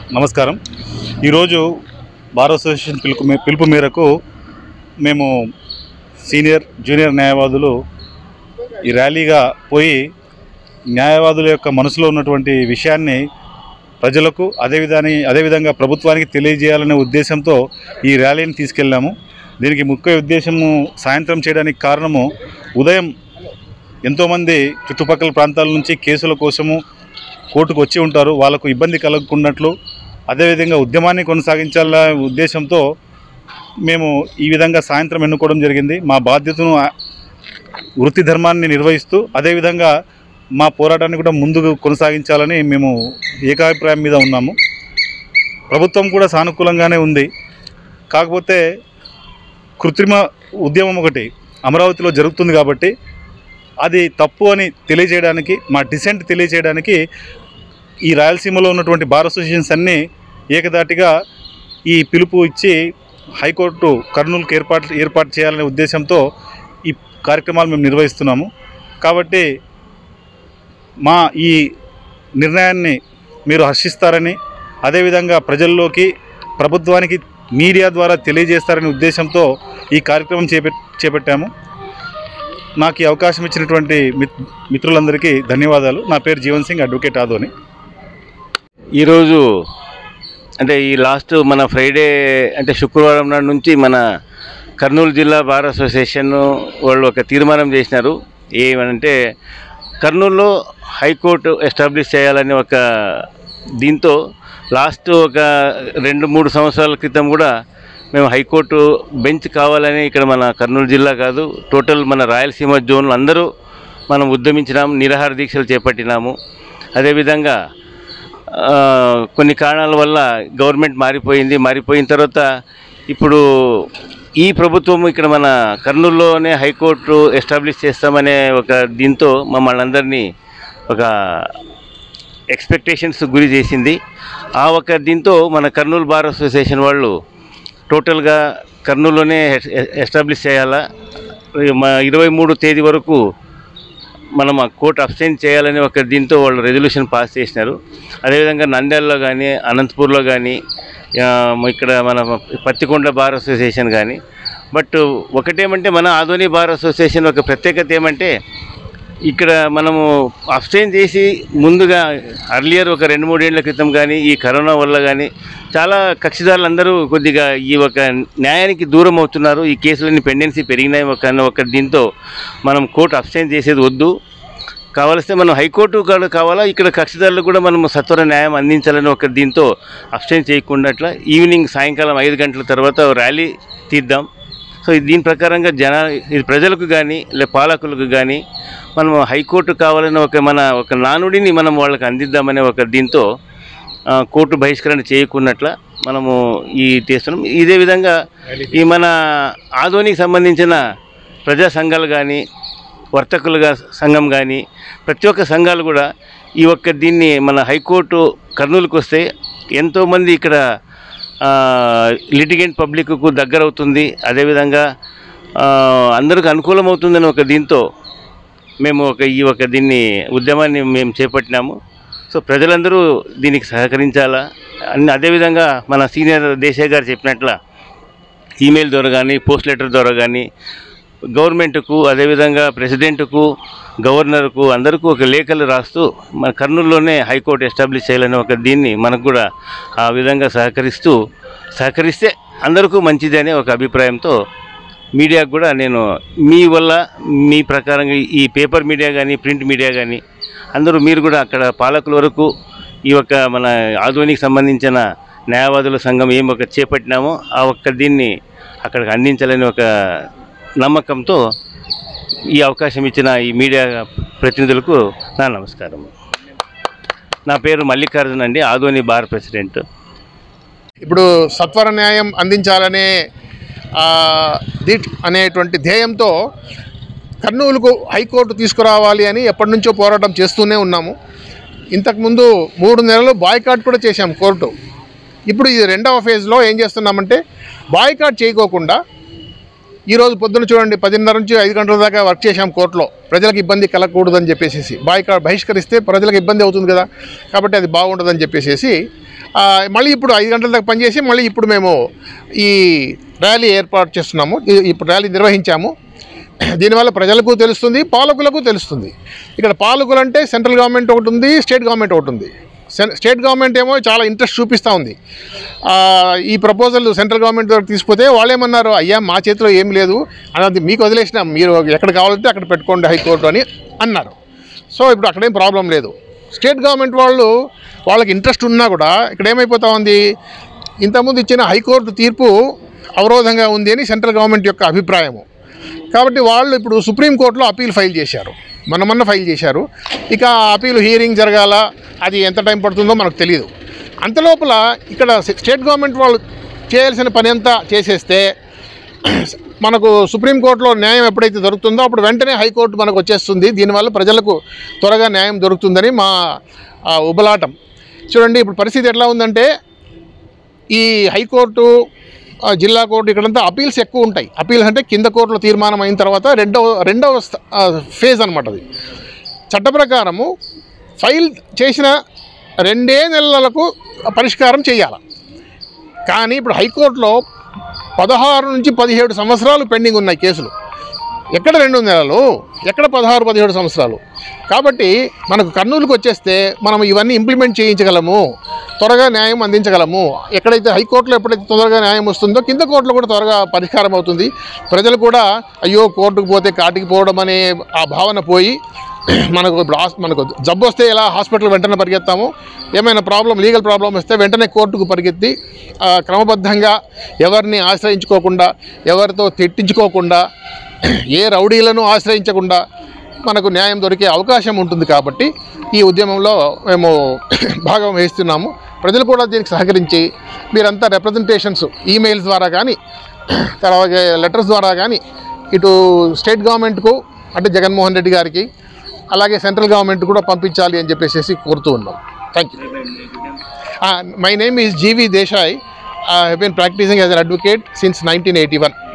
నమస్కారం ఈరోజు bar association పిలుపు మే- పిలుపు మేరకు మేము సీనియర్ జూనియర్ న్యాయవాదులు ఈ ర్యాలీగా పోయి న్యాయవాదుల యొక్క మనసులో ఉన్నటువంటి విషయాన్ని ప్రజలకు అదేవిధాని అదేవిధంగా ప్రభుత్వానికి తెలియజేయాలనే ఉద్దేశంతో ఈ ర్యాలీని తీసుకెళ్ళాము దీనికి ముఖ్య ఉద్దేశము సాయంత్రం చేయడానికి కారణము ఉదయం ఎంతోమంది చుట్టుపక్కల ప్రాంతాల నుంచి కేసుల కోసము కోర్టుకు వచ్చి ఉంటారు వాళ్ళకు ఇబ్బంది కలగకున్నట్లు అదేవిధంగా ఉద్యమాన్ని కొనసాగించాలనే ఉద్దేశంతో మేము ఈ విధంగా సాయంత్రం ఎన్నుకోవడం జరిగింది మా బాధ్యతను ఆ- వృత్తి ధర్మాన్ని నిర్వహిస్తూ అదేవిధంగా మా పోరాటాన్ని కూడా ముందుకు కొనసాగించాలని మేము ఏకాభిప్రాయం మీద ఉన్నాము ప్రభుత్వం కూడా సానుకూలంగానే ఉంది కాకపోతే కృత్రిమ ఉద్యమం ఒకటి అమరావతిలో జరుగుతుంది కాబట్టి అది తప్పు అని తెలియజేయడానికి మా డిసెంట్ తెలియజేయడానికి ఈ రాయలసీమలో ఉన్నటువంటి బార్ అసోసియేషన్స్ అన్నీ ఏకదాటిగా ఈ పిలుపు ఇచ్చి హైకోర్టు కర్నూలుకు ఏర్పాటు ఏర్పాటు చేయాలనే ఉద్దేశంతో ఈ కార్యక్రమాలు మేము నిర్వహిస్తున్నాము కాబట్టి మా ఈ నిర్ణయాన్ని మీరు హర్షిస్తారని అదేవిధంగా ప్రజల్లోకి ప్రభుత్వానికి మీడియా ద్వారా తెలియజేస్తారనే ఉద్దేశంతో ఈ కార్యక్రమం చేపట్ చేపట్టాము నాకు ఈ అవకాశం ఇచ్చినటువంటి మిత్- మిత్రులందరికీ ధన్యవాదాలు నా పేరు జీవన్ సింగ్ అడ్వకేట్ ఆదోని ఈరోజు అంటే ఈ లాస్ట్ మన ఫ్రైడే అంటే శుక్రవారం నాడు నుంచి మన కర్నూలు జిల్లా బార్ అసోసియేషన్ వాళ్ళు ఒక తీర్మానం చేసినారు ఏమనంటే కర్నూలులో హైకోర్టు ఎస్టాబ్లిష్ చేయాలని ఒక దీంతో లాస్ట్ ఒక రెండు మూడు సంవత్సరాల క్రితం కూడా మేము హైకోర్టు బెంచ్ కావాలని ఇక్కడ మన కర్నూలు జిల్లా కాదు టోటల్ మన రాయలసీమ జోన్లు అందరూ మనం ఉద్యమించినాము నిరాహార దీక్షలు చేపట్టినాము అదేవిధంగా ఆ, కొన్ని కారణాల వల్ల గవర్నమెంట్ మారిపోయింది మారిపోయిన తర్వాత ఇప్పుడు ఈ ప్రభుత్వం ఇక్కడ మన కర్నూలులోనే హైకోర్టు ఎస్టాబ్లిష్ చేస్తామనే ఒక దీంతో మమ్మల్ని అందరినీ ఒక ఎక్స్పెక్టేషన్స్ గురి చేసింది ఆ ఒక దీంతో మన కర్నూలు బార్ అసోసియేషన్ వాళ్ళు టోటల్గా కర్నూలులోనే ఎస్- ఎస్టాబ్లిష్ చేయాలా మా ఇరవై మూడు తేదీ వరకు మనం ఆ కోర్టు అబ్స్టైన్ చేయాలని ఒక దీంతో వాళ్ళు రెజల్యూషన్ పాస్ చేసినారు అదేవిధంగా నంద్యాలలో కానీ అనంతపూర్లో కానీ ఆ, ఇక్కడ మన పత్తికొండ బార్ అసోసియేషన్ కానీ బట్ ఒకటేమంటే మన ఆధోని బార్ అసోసియేషన్ ఒక ప్రత్యేకత ఏమంటే ఇక్కడ మనము అబ్స్టైన్ చేసి ముందుగా అర్లియర్ ఒక రెండు మూడేళ్ల క్రితం కానీ ఈ కరోనా వల్ల కానీ చాలా కక్షిదారులు అందరూ కొద్దిగా ఈ ఒక న్యాయానికి దూరం అవుతున్నారు ఈ కేసులన్నీ పెండెన్సీ పెరిగినాయి ఒక అన్న ఒక దీంతో మనం కోర్టు అబ్స్టైన్ చేసేది వద్దు కావలిస్తే మనం హైకోర్టు కూడా కావాలా ఇక్కడ కక్షిదారులకు కూడా మనం సత్వర న్యాయం అందించాలని ఒక దీంతో అబ్స్టైన్ చేయకుండా అట్లా ఈవినింగ్ సాయంకాలం ఐదు గంటల తర్వాత ర్యాలీ తీద్దాం సో దీని ప్రకారంగా జన ఇది ప్రజలకు కానీ లే పాలకులకు కానీ మనం హైకోర్టు కావాలని ఒక మన ఒక నానుడిని మనం వాళ్ళకి అందిద్దామనే ఒక దీంతో ఆ, కోర్టు బహిష్కరణ చేయకున్నట్ల మనము ఈ చేస్తున్నాం ఇదే విధంగా ఈ మన ఆధోనికి సంబంధించిన ప్రజా సంఘాలు కానీ వర్తకులుగా సంఘం కానీ ప్రతి ఒక్క సంఘాలు కూడా ఈ ఒక్క దీన్ని మన హైకోర్టు కర్నూలుకు వస్తే ఎంతోమంది ఇక్కడ లిటిగెంట్ పబ్లిక్కు దగ్గర అవుతుంది అదేవిధంగా ఆ, అందరికి అనుకూలం అవుతుందని ఒక దీంతో మేము ఒక ఈ ఒక దీన్ని ఉద్యమాన్ని మేము చేపట్టినాము సో ప్రజలందరూ దీనికి సహకరించాలా అన్ని అదేవిధంగా మన సీనియర్ దేశాయ్ గారు చెప్పినట్ల ఈమెయిల్ ద్వారా కానీ పోస్ట్ లెటర్ ద్వారా కానీ గవర్నమెంట్కు అదేవిధంగా ప్రెసిడెంట్కు గవర్నర్కు అందరికీ ఒక లేఖలు రాస్తూ మన కర్నూలులోనే హైకోర్టు ఎస్టాబ్లిష్ చేయాలని ఒక దీన్ని మనకు కూడా ఆ విధంగా సహకరిస్తూ సహకరిస్తే అందరికీ మంచిది అనే ఒక అభిప్రాయంతో మీడియాకు కూడా నేను మీ వల్ల మీ ప్రకారంగా ఈ పేపర్ మీడియా కానీ ప్రింట్ మీడియా కానీ అందరూ మీరు కూడా అక్కడ పాలకుల వరకు ఈ యొక్క మన ఆధునిక సంబంధించిన న్యాయవాదుల సంఘం ఏం ఒక చేపట్టినామో ఆ ఒక్క దీన్ని అక్కడికి అందించాలని ఒక నమ్మకంతో ఈ అవకాశం ఇచ్చిన ఈ మీడియా ప్రతినిధులకు నా నమస్కారం నా పేరు మల్లికార్జున్ అండి ఆదోని బార్ ప్రెసిడెంట్ ఇప్పుడు సత్వర న్యాయం అందించాలనే ఆ, దీట్ అనేటువంటి ధ్యేయంతో కర్నూలుకు హైకోర్టు తీసుకురావాలి అని ఎప్పటి నుంచో పోరాటం చేస్తూనే ఉన్నాము ఇంతకుముందు మూడు నెలలు బాయ్కాట్ కూడా చేశాం కోర్టు ఇప్పుడు ఇది రెండవ ఫేజ్లో ఏం చేస్తున్నామంటే బాయ్కాట్ చేయకోకుండా ఈరోజు పొద్దున చూడండి పదిన్నర నుంచి ఐదు గంటల దాకా వర్క్ చేశాం కోర్టులో ప్రజలకు ఇబ్బంది కలగకూడదని చెప్పేసి బాయ్కాట్ బహిష్కరిస్తే ప్రజలకు ఇబ్బంది అవుతుంది కదా కాబట్టి అది బాగుండదని చెప్పేసి ఆ, మళ్ళీ ఇప్పుడు ఐదు గంటల దాకా పనిచేసి మళ్ళీ ఇప్పుడు మేము ఈ ర్యాలీ ఏర్పాటు చేస్తున్నాము ఈ- ఇప్పుడు ర్యాలీ నిర్వహించాము దీనివల్ల ప్రజలకు తెలుస్తుంది పాలకులకు తెలుస్తుంది ఇక్కడ పాలకులు అంటే సెంట్రల్ గవర్నమెంట్ ఒకటి ఉంది స్టేట్ గవర్నమెంట్ ఒకటి ఉంది సెన్- స్టేట్ గవర్నమెంట్ ఏమో చాలా ఇంట్రెస్ట్ చూపిస్తూ ఉంది ఆ, ఈ ప్రపోజల్ సెంట్రల్ గవర్నమెంట్ దగ్గర తీసుకుపోతే వాళ్ళు ఏమన్నారు అయ్యా మా చేతిలో ఏం లేదు అన్నది మీకు వదిలేసినాం మీరు ఎక్కడ కావాలంటే అక్కడ పెట్టుకోండి హైకోర్టు అని అన్నారు సో ఇప్పుడు అక్కడేం ప్రాబ్లం లేదు స్టేట్ గవర్నమెంట్ వాళ్ళు వాళ్ళకి ఇంట్రెస్ట్ ఉన్నా కూడా ఇక్కడ ఏమైపోతా ఉంది ఇంతకుముందు ఇచ్చిన హైకోర్టు తీర్పు అవరోధంగా ఉంది అని సెంట్రల్ గవర్నమెంట్ యొక్క అభిప్రాయము కాబట్టి వాళ్ళు ఇప్పుడు సుప్రీంకోర్టులో అపీల్ ఫైల్ చేశారు మన మొన్న ఫైల్ చేశారు ఇక ఆ అపీల్ హీరింగ్ జరగాల అది ఎంత టైం పడుతుందో మనకు తెలియదు అంతలోపల ఇక్కడ స్టేట్ గవర్నమెంట్ వాళ్ళు చేయాల్సిన పని అంతా చేసేస్తే మనకు సుప్రీంకోర్టులో న్యాయం ఎప్పుడైతే దొరుకుతుందో అప్పుడు వెంటనే హైకోర్టు మనకు వచ్చేస్తుంది దీనివల్ల ప్రజలకు త్వరగా న్యాయం దొరుకుతుందని మా ఆ, ఉబలాటం చూడండి ఇప్పుడు పరిస్థితి ఎట్లా ఉందంటే ఈ హైకోర్టు ఆ, జిల్లా కోర్టు ఇక్కడంతా అపీల్స్ ఎక్కువ ఉంటాయి అపీల్స్ అంటే కింద కోర్టులో తీర్మానం అయిన తర్వాత రెండవ రెండవ స్థ- ఆ, ఫేజ్ అనమాట అది చట్ట ప్రకారము ఫైల్ చేసిన రెండే నెలలకు పరిష్కారం చేయాలి కానీ ఇప్పుడు హైకోర్టులో పదహారు నుంచి పదిహేడు సంవత్సరాలు పెండింగ్ ఉన్నాయి కేసులు ఎక్కడ రెండు నెలలు ఎక్కడ పదహారు పదిహేడు సంవత్సరాలు కాబట్టి మనకు కర్నూలుకు వచ్చేస్తే మనం ఇవన్నీ ఇంప్లిమెంట్ చేయించగలము త్వరగా న్యాయం అందించగలము ఎక్కడైతే హైకోర్టులో ఎప్పుడైతే తొందరగా న్యాయం వస్తుందో కింద కోర్టులో కూడా త్వరగా పరిష్కారం అవుతుంది ప్రజలు కూడా అయ్యో కోర్టుకు పోతే కాటికి పోవడం అనే ఆ భావన పోయి మనకు ఇప్పుడు హాస్- మనకు జబ్బు వస్తే ఎలా హాస్పిటల్ వెంటనే పరిగెత్తాము ఏమైనా ప్రాబ్లం లీగల్ ప్రాబ్లం వస్తే వెంటనే కోర్టుకు పరిగెత్తి ఆ, క్రమబద్ధంగా ఎవరిని ఆశ్రయించుకోకుండా ఎవరితో తిట్టించుకోకుండా ఏ రౌడీలను ఆశ్రయించకుండా మనకు న్యాయం దొరికే అవకాశం ఉంటుంది కాబట్టి ఈ ఉద్యమంలో మేము భాగం వహిస్తున్నాము ప్రజలు కూడా దీనికి సహకరించి మీరంతా రిప్రజెంటేషన్స్ ఈమెయిల్స్ ద్వారా కానీ తర్వాత లెటర్స్ ద్వారా కానీ ఇటు స్టేట్ గవర్నమెంట్కు అంటే జగన్మోహన్ రెడ్డి గారికి అలాగే సెంట్రల్ గవర్నమెంట్ కూడా పంపించాలి అని చెప్పేసి కోరుతూ ఉన్నాం thank you my name is GV Desai I have been practising as an advocate since nineteen eighty one